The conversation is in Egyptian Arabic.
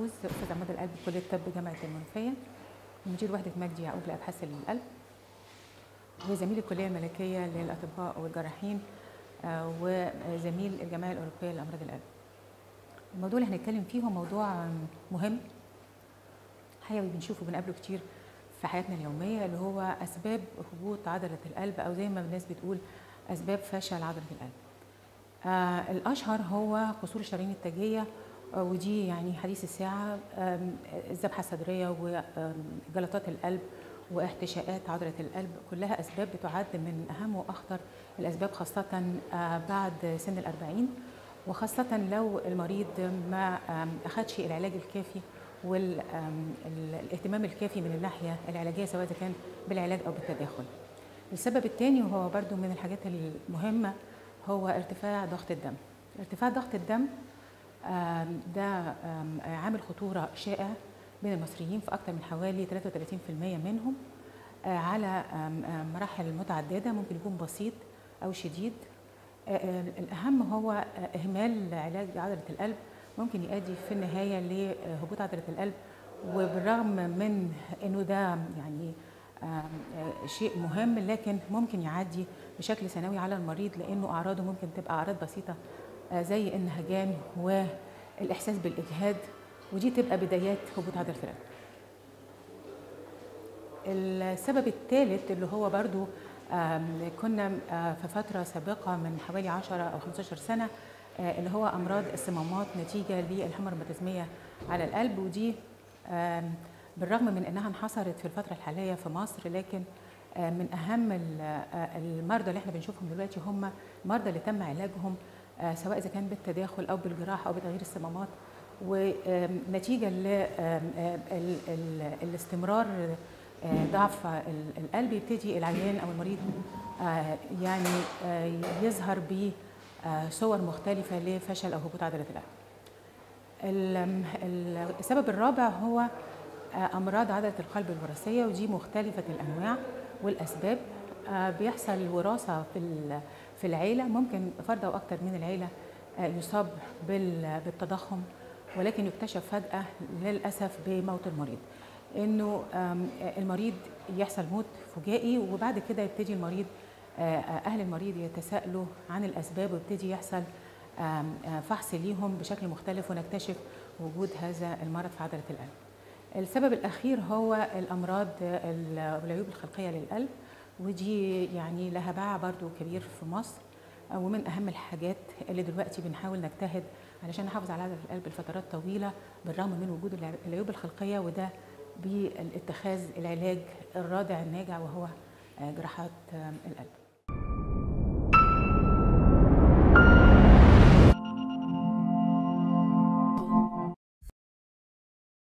محفوظ استاذ عماد القلب كليه الطب جامعه المنوفيه ومدير وحده مجدي يعقوب لابحاث القلب وزميل الكليه الملكيه للاطباء والجراحين آه، وزميل الجمعيه الاوروبيه لامراض القلب. الموضوع اللي هنتكلم فيه هو موضوع مهم حيوي بنشوفه بنقابله كتير في حياتنا اليوميه اللي هو اسباب هبوط عضله القلب او زي ما الناس بتقول اسباب فشل عضله القلب. آه الاشهر هو قصور الشرايين التاجيه آه ودي يعني حديث الساعه آم، الذبحه الصدريه وجلطات القلب واحتشاءات عضله القلب كلها اسباب بتعد من اهم واخطر الاسباب خاصه آه بعد سن الأربعين وخاصه لو المريض ما آم، اخدش العلاج الكافي والاهتمام الكافي من الناحيه العلاجيه سواء اذا كان بالعلاج او بالتداخل. السبب الثاني وهو برضو من الحاجات المهمه هو ارتفاع ضغط الدم. ارتفاع ضغط الدم آم، ده آم، عامل خطوره شائع بين المصريين في اكثر من حوالي 33% منهم آه، على آم، آم، مراحل متعدده ممكن يكون بسيط او شديد. آه، آه، الاهم هو آه، اهمال علاج عضله القلب ممكن يؤدي في النهايه لهبوط عضله القلب وبالرغم من انه ده يعني آم، آه، شيء مهم لكن ممكن يعدي بشكل ثانوي على المريض لانه اعراضه ممكن تبقى اعراض بسيطه آه، زي النهجان والاحساس بالاجهاد ودي تبقى بدايات هبوط عضله القلب. السبب الثالث اللي هو برضو آم، كنا آه، في فترة سابقة من حوالي 10 أو 15 سنة آه، اللي هو أمراض الصمامات نتيجة للحمى الروماتيزمية على القلب ودي آم، بالرغم من أنها انحصرت في الفترة الحالية في مصر لكن آه، من أهم ال- آه، المرضى اللي احنا بنشوفهم دلوقتي هم المرضى اللي تم علاجهم آه، سواء إذا كان بالتداخل أو بالجراحة أو بتغيير الصمامات ونتيجة للاستمرار آه، ضعف ال- القلب يبتدي العيان او المريض آه، يعني آه، يظهر بصور مختلفه لفشل او هبوط عضله القلب. ال- ال- السبب الرابع هو آه، امراض عضله القلب الوراثيه ودي مختلفه الانواع والاسباب آه، بيحصل وراثه في ال- في العيله ممكن فرد او اكثر من العيله آه، يصاب بال- بالتضخم ولكن يكتشف فجاه للاسف بموت المريض. انه آم، المريض يحصل موت فجائي وبعد كده يبتدي المريض آه، اهل المريض يتساءلوا عن الاسباب ويبتدي يحصل آم، آه، فحص ليهم بشكل مختلف ونكتشف وجود هذا المرض في عضله القلب. السبب الاخير هو الامراض ال- والعيوب الخلقيه للقلب ودي يعني لها باع برضو كبير في مصر آه، ومن اهم الحاجات اللي دلوقتي بنحاول نجتهد علشان نحافظ على عضله القلب لفترات طويله بالرغم من وجود الع- العيوب الخلقيه وده بالاتخاذ العلاج الرادع الناجع وهو آه، جراحات آه، القلب